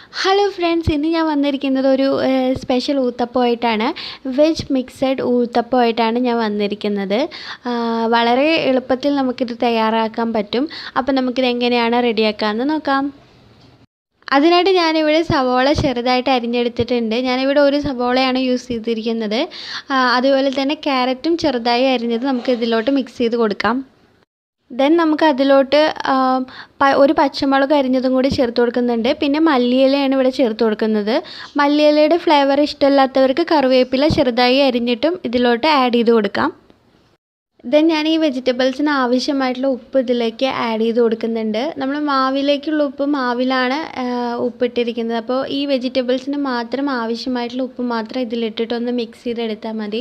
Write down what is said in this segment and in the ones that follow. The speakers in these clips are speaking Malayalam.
ഹലോ ഫ്രണ്ട്സ് ഇന്ന് ഞാൻ വന്നിരിക്കുന്നത് ഒരു സ്പെഷ്യൽ ഊത്തപ്പമായിട്ടാണ് വെജ് മിക്സഡ് ഊത്തപ്പമായിട്ടാണ് ഞാൻ വന്നിരിക്കുന്നത് ആ, വളരെ എളുപ്പത്തിൽ നമുക്കിത് തയ്യാറാക്കാൻ പറ്റും അപ്പോൾ നമുക്കിത് എങ്ങനെയാണ് റെഡിയാക്കാമെന്ന് നോക്കാം അതിനായിട്ട് ഞാനിവിടെ സവോള ചെറുതായിട്ട് അരിഞ്ഞെടുത്തിട്ടുണ്ട് ഞാനിവിടെ ഒരു സവോളയാണ് യൂസ് ചെയ്തിരിക്കുന്നത് ആ, അതുപോലെ തന്നെ ക്യാരറ്റും ചെറുതായി അരിഞ്ഞത് നമുക്ക് ഇതിലോട്ട് മിക്സ് ചെയ്ത് കൊടുക്കാം ദെൻ നമുക്ക് അതിലോട്ട് ആം, പ- ഒരു പച്ചമുളക് അരിഞ്ഞതും കൂടി ചേർത്ത് കൊടുക്കുന്നുണ്ട് പിന്നെ മല്ലിയിലയാണ് ഇവിടെ ചേർത്ത് കൊടുക്കുന്നത് മല്ലിയിലയുടെ ഫ്ലേവർ ഇഷ്ടമില്ലാത്തവർക്ക് കറിവേപ്പില ചെറുതായി അരിഞ്ഞിട്ടും ഇതിലോട്ട് ആഡ് ചെയ്ത് കൊടുക്കാം ദെൻ ഞാൻ ഈ വെജിറ്റബിൾസിന് ആവശ്യമായിട്ടുള്ള ഉപ്പ് ഇതിലേക്ക് ആഡ് ചെയ്ത് കൊടുക്കുന്നുണ്ട് നമ്മൾ മാവിലേക്കുള്ള ഉപ്പ് മാവിലാണ് ആ, ഉപ്പിട്ടിരിക്കുന്നത് അപ്പോൾ ഈ വെജിറ്റബിൾസിന് മാത്രം ആവശ്യമായിട്ടുള്ള ഉപ്പ് മാത്രം ഇതിലിട്ടിട്ടൊന്ന് മിക്സ് ചെയ്തെടുത്താൽ മതി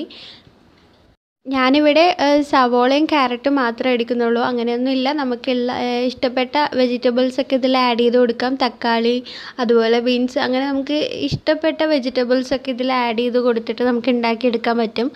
ഞാനിവിടെ ഏഹ്, സവോളയും ക്യാരറ്റും മാത്രമേ എടുക്കുന്നുള്ളൂ അങ്ങനെയൊന്നുമില്ല നമുക്കുള്ള ഏഹ്, ഇഷ്ടപ്പെട്ട വെജിറ്റബിൾസ് ഒക്കെ ഇതിൽ ആഡ് ചെയ്ത് കൊടുക്കാം തക്കാളി അതുപോലെ ബീൻസ് അങ്ങനെ നമുക്ക് ഇഷ്ടപ്പെട്ട വെജിറ്റബിൾസ് ഒക്കെ ഇതിൽ ആഡ് ചെയ്ത് കൊടുത്തിട്ട് നമുക്ക് ഉണ്ടാക്കിയെടുക്കാൻ പറ്റും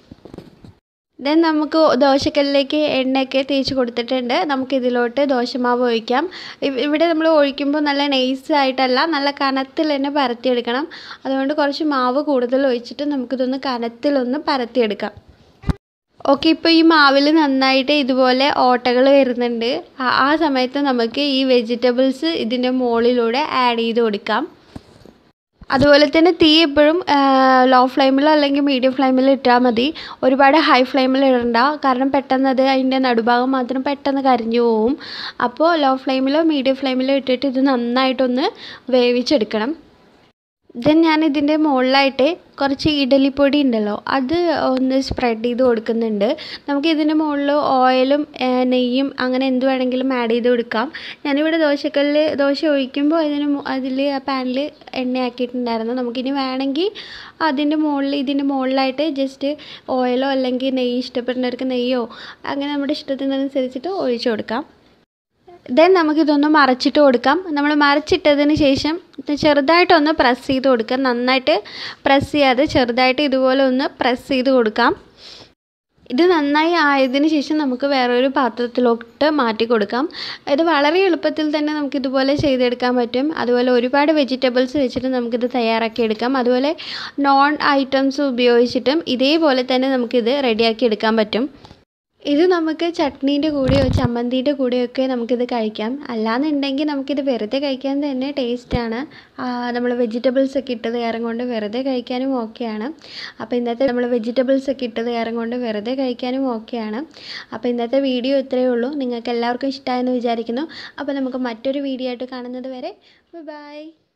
ദെൻ നമുക്ക് ദോശക്കല്ലിലേക്ക് എണ്ണയൊക്കെ തേച്ച് കൊടുത്തിട്ടുണ്ട് നമുക്ക് ഇതിലോട്ട് ദോശമാവ് ഒഴിക്കാം ഇവ്- ഇവിടെ നമ്മൾ ഒഴിക്കുമ്പോൾ നല്ല നൈസ് ആയിട്ടല്ല നല്ല കനത്തിൽ തന്നെ പരത്തിയെടുക്കണം അതുകൊണ്ട് കുറച്ച് മാവ് കൂടുതൽ ഒഴിച്ചിട്ട് നമുക്കിതൊന്ന് കനത്തിലൊന്ന് പരത്തിയെടുക്കാം ഓക്കെ ഇപ്പോൾ ഈ മാവിൽ നന്നായിട്ട് ഇതുപോലെ ഓട്ടകൾ വരുന്നുണ്ട് ആ- ആ സമയത്ത് നമുക്ക് ഈ വെജിറ്റബിൾസ് ഇതിൻ്റെ മുകളിലൂടെ ആഡ് ചെയ്ത് കൊടുക്കാം അതുപോലെ തന്നെ തീ എപ്പോഴും ലോ ഫ്ലെയിമിലോ അല്ലെങ്കിൽ മീഡിയം ഫ്ലെയിമിൽ ഇട്ടാൽ മതി ഒരുപാട് ഹൈ ഫ്ലെയിമിൽ ഇടണ്ട കാരണം പെട്ടെന്ന് അത് അതിൻ്റെ നടുഭാഗം മാത്രം പെട്ടെന്ന് കരിഞ്ഞു പോവും അപ്പോൾ ലോ ഫ്ലെയിമിലോ മീഡിയം ഫ്ലെയിമിലോ ഇട്ടിട്ട് ഇത് നന്നായിട്ടൊന്ന് വേവിച്ചെടുക്കണം ദെൻ ഞാൻ ഇതിൻ്റെ മുകളിലായിട്ട് കുറച്ച് ഇഡലിപ്പൊടി ഉണ്ടല്ലോ അത് ഒന്ന് സ്പ്രെഡ് ചെയ്ത് കൊടുക്കുന്നുണ്ട് നമുക്ക് ഇതിൻ്റെ മുകളിൽ ഓയിലും ഏഹ്, നെയ്യും അങ്ങനെ എന്ത് വേണമെങ്കിലും ആഡ് ചെയ്ത് കൊടുക്കാം ഞാനിവിടെ ദോശക്കല്ല് ദോശ ഒഴിക്കുമ്പോൾ അതിന് അതിൽ ആ പാനിൽ എണ്ണയാക്കിയിട്ടുണ്ടായിരുന്നു നമുക്കിനി വേണമെങ്കിൽ അതിൻ്റെ മുകളിൽ ഇതിൻ്റെ മുകളിലായിട്ട് ജസ്റ്റ് ഓയിലോ അല്ലെങ്കിൽ നെയ്യ് ഇഷ്ടപ്പെടുന്നവർക്ക് നെയ്യോ അങ്ങനെ നമ്മുടെ ഇഷ്ടത്തിനനുസരിച്ചിട്ട് ഒഴിച്ചു കൊടുക്കാം ദെൻ നമുക്കിതൊന്ന് മറച്ചിട്ട് കൊടുക്കാം നമ്മൾ മറച്ചിട്ടതിന് ശേഷം ഇത് ചെറുതായിട്ടൊന്ന് പ്രസ് ചെയ്ത് കൊടുക്കുക നന്നായിട്ട് പ്രസ് ചെയ്യാതെ ചെറുതായിട്ട് ഇതുപോലെ ഒന്ന് പ്രസ് ചെയ്ത് കൊടുക്കാം ഇത് നന്നായി ആയതിനു ശേഷം നമുക്ക് വേറൊരു പാത്രത്തിലോട്ട് മാറ്റി കൊടുക്കാം ഇത് വളരെ എളുപ്പത്തിൽ തന്നെ നമുക്ക് ഇതുപോലെ ചെയ്തെടുക്കാൻ പറ്റും അതുപോലെ ഒരുപാട് വെജിറ്റബിൾസ് വെച്ചിട്ട് നമുക്കിത് തയ്യാറാക്കി എടുക്കാം അതുപോലെ നോൺ ഐറ്റംസ് ഉപയോഗിച്ചിട്ടും ഇതേപോലെ തന്നെ നമുക്കിത് റെഡിയാക്കി എടുക്കാൻ പറ്റും ഇത് നമുക്ക് ചട്നീൻ്റെ കൂടെയോ ചമ്മന്തിയുടെ കൂടെയൊക്കെ നമുക്കിത് കഴിക്കാം അല്ലാന്നുണ്ടെങ്കിൽ നമുക്കിത് വെറുതെ കഴിക്കാൻ തന്നെ ടേസ്റ്റാണ് നമ്മൾ വെജിറ്റബിൾസ് ഒക്കെ ഇട്ടത് കാരണം കൊണ്ട് വെറുതെ കഴിക്കാനും ഓക്കെയാണ് അപ്പോൾ ഇന്നത്തെ നമ്മൾ വെജിറ്റബിൾസ് ഒക്കെ ഇട്ടത് കാരണം കൊണ്ട് വെറുതെ കഴിക്കാനും ഓക്കെയാണ് അപ്പോൾ ഇന്നത്തെ വീഡിയോ ഇത്രയേ ഉള്ളൂ നിങ്ങൾക്ക് എല്ലാവർക്കും ഇഷ്ടമായെന്ന് വിചാരിക്കുന്നു അപ്പോൾ നമുക്ക് മറ്റൊരു വീഡിയോ ആയിട്ട് കാണുന്നത് വരെ ബൈ